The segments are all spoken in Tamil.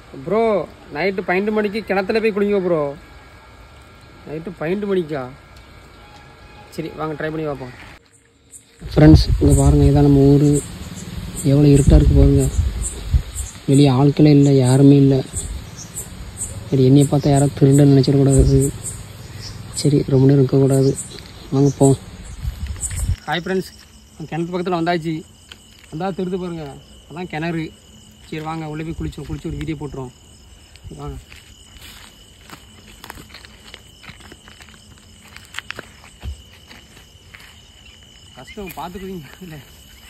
ப்ரோ நைட்டு பன்னெண்டு மணிக்கு கிணத்துல போய் குளிங்க ப்ரோ நைட்டு பன்னெண்டு மணிக்கா சரி வாங்க ட்ரை பண்ணி பார்ப்போம் ஃப்ரெண்ட்ஸ் இங்கே பாருங்கள் இதான் நம்ம ஊர் எவ்வளோ இருட்டாக இருக்குது பாருங்க வெளியே ஆட்களே இல்லை யாருமே இல்லை சரி என்னையை பார்த்தா யாரும் திருடன்னு நினச்சிடக்கூடாது சரி ரொம்ப நேரம் இருக்கக்கூடாது வாங்க போவோம் ஹாய் ஃப்ரெண்ட்ஸ் கிணத்து பக்கத்தில் வந்தாச்சு வந்தா தெரிந்து பாருங்க அதான் கிணறு சரி வாங்க உள்ளே போய் குளிச்சோம் குளிச்சு ஒரு வீடியோ போட்டுருவோம் வாங்க கஷ்டம் பார்த்துக்குவீங்க இல்லை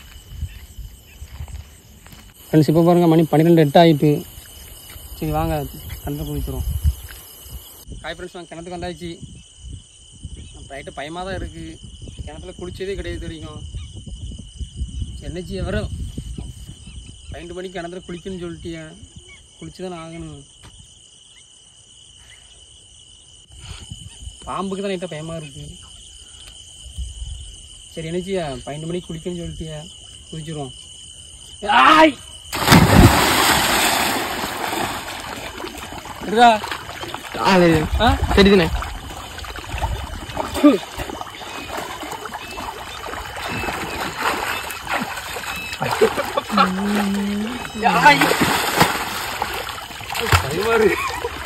ஃப்ரெண்ட்ஸ் இப்போ பாருங்க மணி பன்னிரெண்டு எட்டு ஆகிட்டு சரி வாங்க கிணத்துல குளிச்சிரும் ஹாய் ஃப்ரெண்ட்ஸ் வாங்க கிணத்துக்கு வந்தாச்சு ரைட்டு பயமாக தான் இருக்குது கிணத்துல குளிச்சதே கிடையாது தெரியும் என்னச்சி வரும் பன்னெண்டு மணிக்கு கிணத்துல குளிக்கணும்னு சொல்லிட்டிய குளிச்சு தானே ஆகணும் பாம்புக்கு தான் லைட்டாக பயமாக இருக்கு சரி என்னச்சியா பன்னெண்டு மணிக்கு குளிக்கணும்னு சொல்லிட்டிய குளிச்சிருவோம் ஆய் எடுடா. அது ஆ தெரியுதுண்ணே பயமா இருக்கு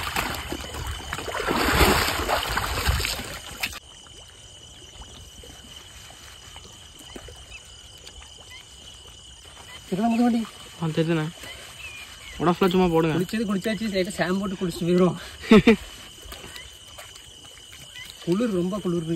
இதெல்லாம் முத வண்டி ஆ தெரியுதுண்ணே உடம்புல சும்மா போடுங்க குளிச்சது குளிச்சாச்சு லைட்டாக ஷாம்பு போட்டு குளிச்சுட்டு போயிடும் குளிர் ரொம்ப குளிர்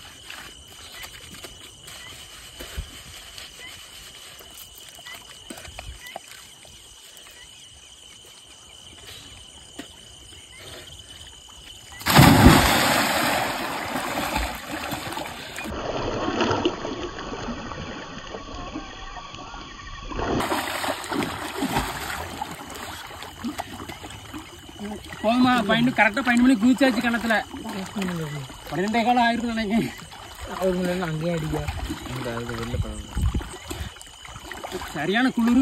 போதுமா பன்னெண்டு கரெக்டாக பன்னெண்டு மணிக்கு குதிச்சாச்சு கிணத்துல பன்னெண்டே காலம் ஆயிருக்கு நினைக்கிறேன் அவர் முன்னாடி அங்கேயே அடிக்க இந்த அது வெளில சரியான குளிர்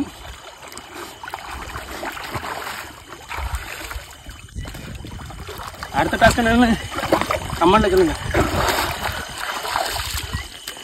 அடுத்த டாஸ்க் என்ன கமெண்ட் சொல்லுங்க